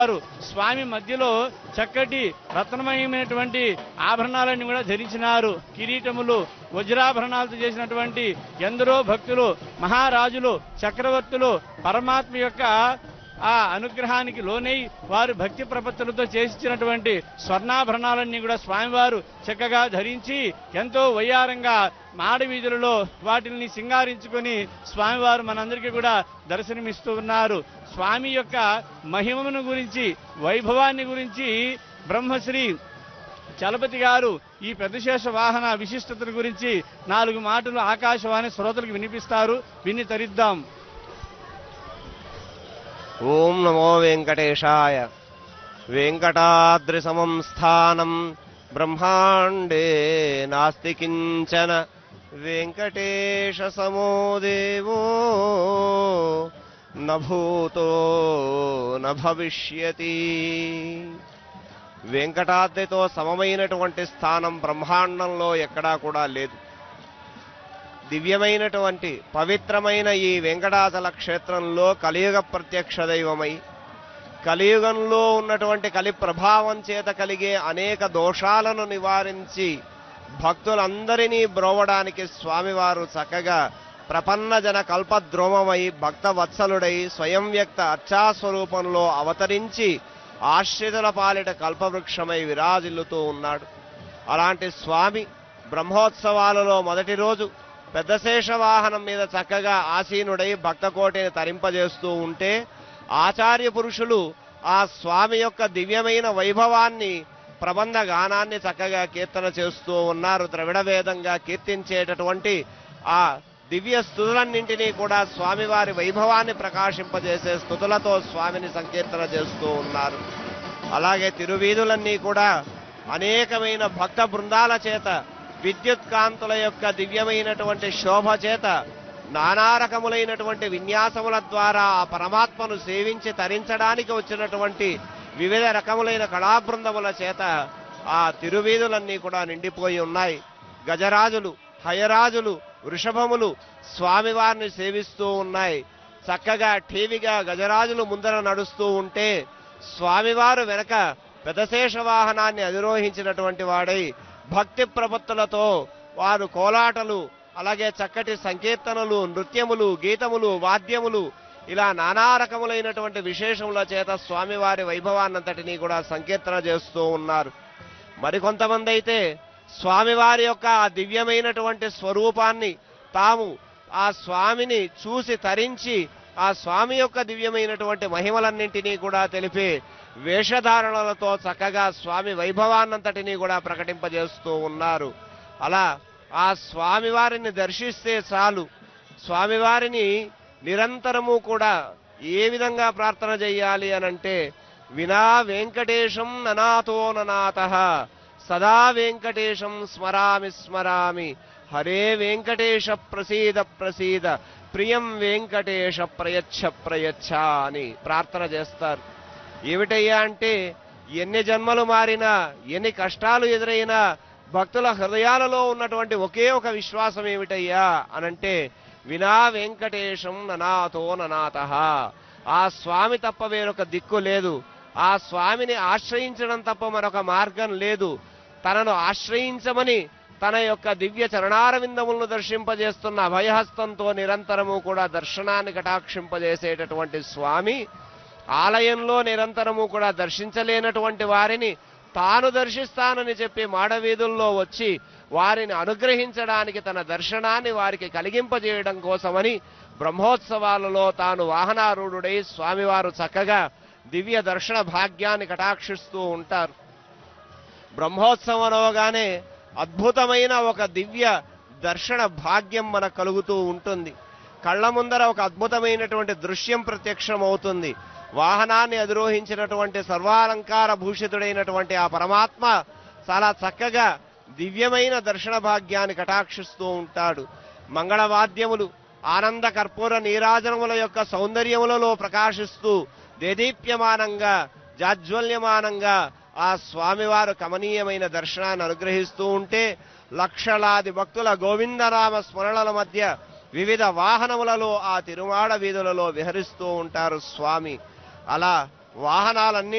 వారు స్వామి మధ్యలో చక్కటి రత్నమయమైనటువంటి ఆభరణాలన్నీ కూడా ధరించినారు కిరీటములు వజ్రాభరణాలతో చేసినటువంటి ఎందరో భక్తులు మహారాజులు చక్రవర్తులు పరమాత్మ యొక్క ఆ అనుగ్రహానికి లోనై వారు భక్తి ప్రపత్తులతో చేసిచ్చినటువంటి స్వర్ణాభరణాలన్నీ కూడా స్వామివారు చక్కగా ధరించి ఎంతో వయ్యారంగా మాడ వీధులలో వాటిని సింగారించుకొని స్వామివారు మనందరికీ కూడా దర్శనమిస్తూ ఉన్నారు స్వామి యొక్క మహిమను గురించి వైభవాన్ని గురించి బ్రహ్మశ్రీ చలపతి గారు ఈ ప్రతిశేష వాహన విశిష్టతల గురించి నాలుగు మాటలు ఆకాశవాణి శ్రోతలకు వినిపిస్తారు విని తరిద్దాం ఓం నమో వెంకటేశాయ వెంకటాద్రిసమం స్థానం బ్రహ్మాండే నాస్తి కించన వెంకటేశ సమో దేవో నభూతో నభవిష్యతి వెంకటాద్రితో సమమైనటువంటి స్థానం బ్రహ్మాండంలో ఎక్కడా కూడా లేదు దివ్యమైనటువంటి పవిత్రమైన ఈ వెంకటాచల క్షేత్రంలో కలియుగ ప్రత్యక్ష దైవమై కలియుగంలో ఉన్నటువంటి కలి ప్రభావం చేత కలిగే అనేక దోషాలను నివారించి భక్తులందరినీ బ్రోవడానికి స్వామివారు చక్కగా ప్రపన్న జన కల్పద్రోమమై భక్త వత్సలుడై స్వయం వ్యక్త అర్చాస్వరూపంలో అవతరించి ఆశ్రితుల పాలిట కల్పవృక్షమై విరాజిల్లుతూ ఉన్నాడు అలాంటి స్వామి బ్రహ్మోత్సవాలలో మొదటి రోజు పెద్దశేష వాహనం మీద చక్కగా ఆసీనుడై భక్తకోటిని తరింపజేస్తూ ఉంటే ఆచార్య పురుషులు ఆ స్వామి యొక్క దివ్యమైన వైభవాన్ని ప్రబంధ గానాన్ని చక్కగా కీర్తన చేస్తూ ఉన్నారు ద్రవిడ వేదంగా కీర్తించేటటువంటి ఆ దివ్య స్థుతులన్నింటినీ కూడా స్వామివారి వైభవాన్ని ప్రకాశింపజేసే స్థుతులతో స్వామిని సంకీర్తన చేస్తూ ఉన్నారు అలాగే తిరువీధులన్నీ కూడా అనేకమైన భక్త బృందాల చేత విద్యుత్ కాంతుల యొక్క దివ్యమైనటువంటి శోభ చేత నానా రకములైనటువంటి విన్యాసముల ద్వారా ఆ పరమాత్మను సేవించి తరించడానికి వచ్చినటువంటి వివిధ రకములైన కళాబృందముల చేత ఆ తిరువీధులన్నీ కూడా నిండిపోయి ఉన్నాయి గజరాజులు హయరాజులు వృషభములు స్వామివారిని సేవిస్తూ ఉన్నాయి చక్కగా ఠీవిగా గజరాజులు ముందర నడుస్తూ ఉంటే స్వామివారు వెనక పెదశేష వాహనాన్ని అధిరోహించినటువంటి వాడై భక్తి ప్రపత్తులతో వారు కోలాటలు అలాగే చక్కటి సంకీర్తనలు నృత్యములు గీతములు వాద్యములు ఇలా నానా రకములైనటువంటి విశేషముల చేత స్వామివారి వైభవాన్నంతటినీ కూడా సంకీర్తన చేస్తూ ఉన్నారు మరికొంతమంది అయితే స్వామివారి యొక్క ఆ దివ్యమైనటువంటి స్వరూపాన్ని తాము ఆ స్వామిని చూసి తరించి ఆ స్వామి యొక్క దివ్యమైనటువంటి మహిమలన్నింటినీ కూడా తెలిపే వేషధారణలతో చక్కగా స్వామి వైభవాన్నంతటినీ కూడా ప్రకటింపజేస్తూ ఉన్నారు అలా ఆ స్వామివారిని దర్శిస్తే చాలు స్వామివారిని నిరంతరము కూడా ఏ విధంగా ప్రార్థన చెయ్యాలి అనంటే వినా వెంకటేశం ననాతో ననాథ సదా వెంకటేశం స్మరామి స్మరామి హరే వెంకటేశ ప్రసీద ప్రసీద ప్రియం వెంకటేశ ప్రయచ్ఛ ప్రయచ్ఛ అని ప్రార్థన చేస్తారు ఏమిటయ్యా అంటే ఎన్ని జన్మలు మారినా ఎన్ని కష్టాలు ఎదురైనా భక్తుల హృదయాలలో ఉన్నటువంటి ఒకే ఒక విశ్వాసం ఏమిటయ్యా అనంటే వినా వెంకటేశం ననాథో ననాథ ఆ స్వామి తప్ప వేరొక దిక్కు లేదు ఆ స్వామిని ఆశ్రయించడం తప్ప మరొక మార్గం లేదు తనను ఆశ్రయించమని తన యొక్క దివ్య చరణారవిందములను దర్శింపజేస్తున్న అభయహస్తంతో నిరంతరము కూడా దర్శనాన్ని కటాక్షింపజేసేటటువంటి స్వామి ఆలయంలో నిరంతరము కూడా దర్శించలేనటువంటి వారిని తాను దర్శిస్తానని చెప్పి మాడవీధుల్లో వచ్చి వారిని అనుగ్రహించడానికి తన దర్శనాన్ని వారికి కలిగింపజేయడం కోసమని బ్రహ్మోత్సవాలలో తాను వాహనారూఢుడై స్వామివారు చక్కగా దివ్య దర్శన భాగ్యాన్ని కటాక్షిస్తూ ఉంటారు బ్రహ్మోత్సవం అనగానే అద్భుతమైన ఒక దివ్య దర్శన భాగ్యం మనకు కలుగుతూ ఉంటుంది కళ్ళ ముందర ఒక అద్భుతమైనటువంటి దృశ్యం ప్రత్యక్షమవుతుంది వాహనాన్ని అధిరోహించినటువంటి సర్వాలంకార భూషితుడైనటువంటి ఆ పరమాత్మ చాలా చక్కగా దివ్యమైన దర్శన భాగ్యాన్ని కటాక్షిస్తూ ఉంటాడు మంగళవాద్యములు ఆనంద కర్పూర నీరాజనముల యొక్క సౌందర్యములలో ప్రకాశిస్తూ దేదీప్యమానంగా జాజ్వల్యమానంగా ఆ స్వామివారు కమనీయమైన దర్శనాన్ని అనుగ్రహిస్తూ ఉంటే లక్షలాది భక్తుల గోవిందనామ స్మరణల మధ్య వివిధ వాహనములలో ఆ తిరుమాడ వీధులలో విహరిస్తూ ఉంటారు స్వామి అలా వాహనాలన్నీ